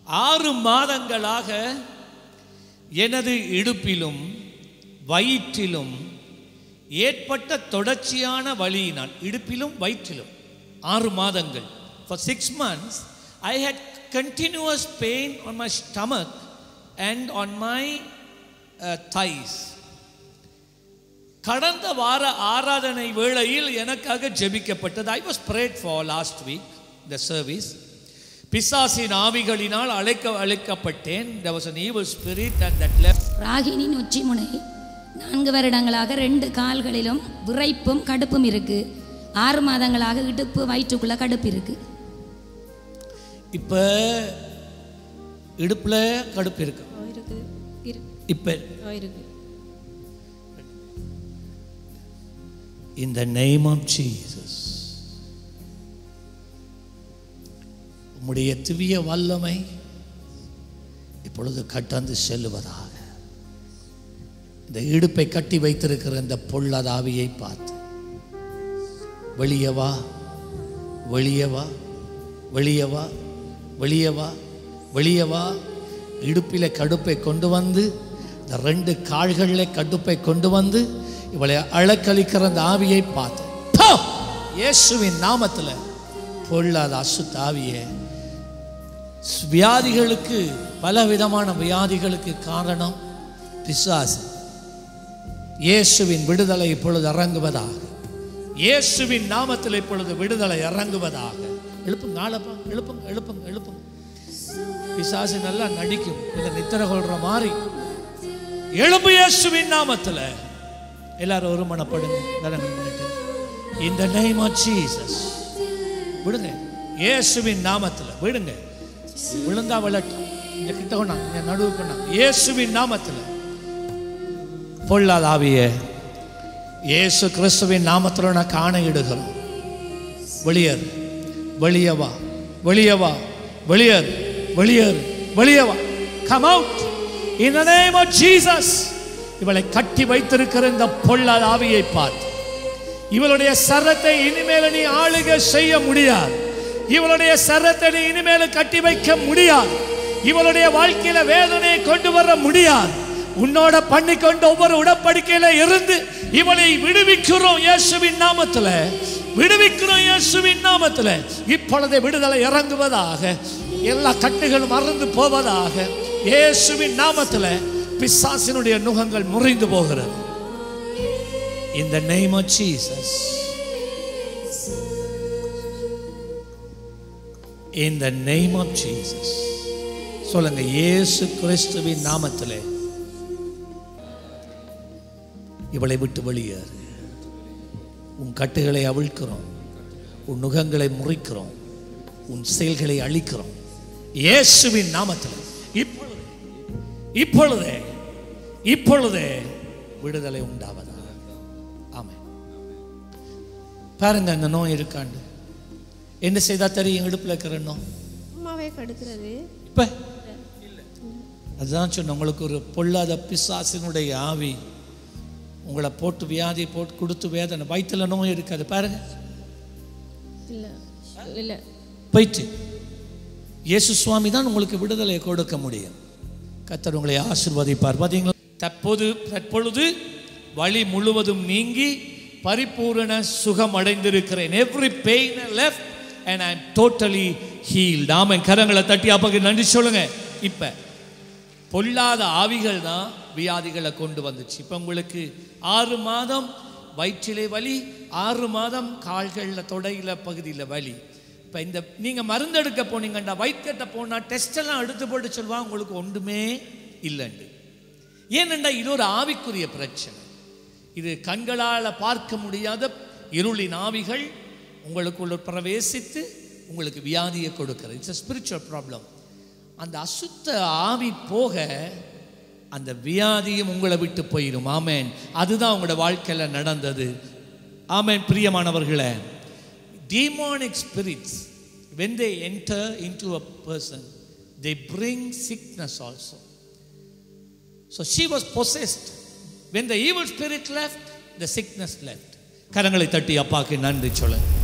ஆறு மாதங்களாக எனது இடுப்பிலும் வயிற்றிலும் ஏற்பட்ட தொடர்ச்சியான வலியினால் இடுப்பிலும் வயிற்றிலும் ஆறு மாதங்கள் for six months I had continuous pain on my stomach and on my thighs கடந்த வார ஆராதனை வேளையில் எனக்காக ஜெபிக்கப்பட்டது I was prayed for last week the service பிசாசின் ஆவிகளினால் அழைக்க அழைக்கப்பட்டேன் there was an evil spirit and that left ராகினின் உச்சிமுனை நான்கு வருடங்களாக ரெண்டு கால்களிலும் விரைப்பும் கடுப்பும் இருக்கு ஆறு மாதங்களாக இடுப்பு வயிற்றுக்குள்ள கடுப்பு இருக்கு இப்ப இடுப்புல கடுப்பு இருக்கு இருக்கு இருக்கு இப்ப இருக்கு in the name of Jesus உம்முடைய திவ்ய வல்லமை இப்பொழுது கட்டந்து செல்லுவதாக இந்த இடுப்பை கட்டி வைத்திருக்கிற இந்த பொள்ளதாவியை பார்த்து வெளியே வா வெளியே வா வெளியே வா வெளியே வா வெளியே வா இடுப்பில கடுப்பை கொண்டு வந்து இந்த ரெண்டு கால்களில் கடுப்பை கொண்டு வந்து இவளை அழக்களிக்கிற அந்த ஆவியை பார்த்து போ! இயேசுவின் நாமத்தில் பொல்லாத அசுத்த ஆவியே வியாதிகளுக்கு பல விதமான வியாதிகளுக்கு காரணம் பிசாசு இயேசுவின் விடுதலை இப்பொழுது இறங்குவதாக இயேசுவின் நாமத்தில் இப்பொழுது விடுதலை இறங்குவதாக எழுப்புங்க ஆளப்பா எழுப்புங்க எழுப்புங்க எழுப்புங்க பிசாசு நல்லா நடிக்கும் இதை நித்திர கொள்ற மாதிரி எழுப்பு இயேசுவின் நாமத்தில் எல்லாரும் ஒரு மனப்படுங்க கரங்கள் பண்ணிட்டு இந்த நேம் ஆஃப் ஜீசஸ் விடுங்க இயேசுவின் நாமத்தில் விடுங்க விழுந்தா விழட்டும் இங்க கிட்ட கொண்டாங்க இங்க நடுவு கொண்டாங்க இயேசுவின் நாமத்தில் பொல்லாத ஆவியே இயேசு கிறிஸ்துவின் நாமத்தில் நான் காணையிடுகிறோம் வெளியேறு வெளியே வா வெளியே வா வெளியேறு வெளியேறு வெளியே வா come out in the name of Jesus இவளை கட்டி வைத்திருக்கிற இந்த பொல்லாத ஆவியை பார்த்து இவளுடைய சரத்தை இனிமேல நீ ஆளுகை செய்ய முடியாது இவளுடைய சரத்தை நீ இனிமேல கட்டி வைக்க முடியாது இவளுடைய வாழ்க்கையில வேதனையை கொண்டு வர முடியாது உன்னோட பண்ணிக்கொண்டு ஒவ்வொரு உடன்படிக்கையில இருந்து இவளை விடுவிக்கிறோம் இயேசுவின் நாமத்துல விடுவிக்கிறோம் இயேசுவின் நாமத்துல இப்பொழுது விடுதலை இறங்குவதாக எல்லா கட்டுகளும் மறந்து போவதாக இயேசுவின் நாமத்துல பிசாசினுடைய நுகங்கள் முறிந்து போகிறது in the name of Jesus. In the name of Jesus. சொல்லுங்க இயேசு கிறிஸ்துவின் நாமத்திலே இவளை விட்டு வெளியேறு உன் கட்டுகளை அவிழ்க்கிறோம் உன் நுகங்களை முறிக்கிறோம் உன் செயல்களை அழிக்கிறோம் இயேசுவின் நாமத்தில் இப்பொழுது இப்பொழுதே இப்பொழுதே விடுதலை உண்டாவதா ஆமென் பாருங்க அந்த நோய் இருக்காண்டு என்ன செய்தா தெரியும் இடுப்புல இருக்கிற நோய் அம்மாவே கடுக்கிறது இப்ப அதுதான் சொன்ன உங்களுக்கு ஒரு பொல்லாத பிசாசினுடைய ஆவி உங்களை போட்டு வியாதி போட்டு கொடுத்து வேதனை வயிற்றுல நோய் இருக்காது பாருங்க இல்ல இல்ல போயிட்டு இயேசு சுவாமி தான் உங்களுக்கு விடுதலை கொடுக்க முடியும் கத்தர் உங்களை ஆசிர்வதிப்பார் பார்த்தீங்களா தற்போது தற்பொழுது வழி முழுவதும் நீங்கி பரிபூரண சுகம் அடைந்திருக்கிறேன் every pain left and I am totally healed amen கரங்களை தட்டி அப்பாக்கு நன்றி சொல்லுங்க இப்ப பொல்லாத ஆவிகள் தான் வியாதிகளை கொண்டு வந்துச்சு இப்போ உங்களுக்கு ஆறு மாதம் வயிற்றிலே வலி ஆறு மாதம் கால்களில் தொடையில் பகுதியில் வலி இப்போ இந்த நீங்கள் மருந்தெடுக்க போனீங்கண்டா வைத்தியத்தை போனால் டெஸ்ட் எல்லாம் எடுத்து போட்டு சொல்லுவாங்க உங்களுக்கு ஒன்றுமே இல்லைண்டு ஏனெண்டா இது ஒரு ஆவிக்குரிய பிரச்சனை இது கண்களால் பார்க்க முடியாத இருளின் ஆவிகள் உங்களுக்குள்ள பிரவேசித்து உங்களுக்கு வியாதியை கொடுக்கிறது இட்ஸ் a spiritual ப்ராப்ளம் அந்த அசுத்த ஆவி போக அந்த வியாதியும் உங்களை விட்டு போயிடும் ஆமேன் அதுதான் உங்களோட வாழ்க்கையில் நடந்தது ஆமேன் பிரியமானவர்களே demonic spirits when they enter into a person they bring sickness also so she was possessed when the evil spirit left the sickness left கரங்களை தட்டி அப்பாக்கு நன்றி சொல்ல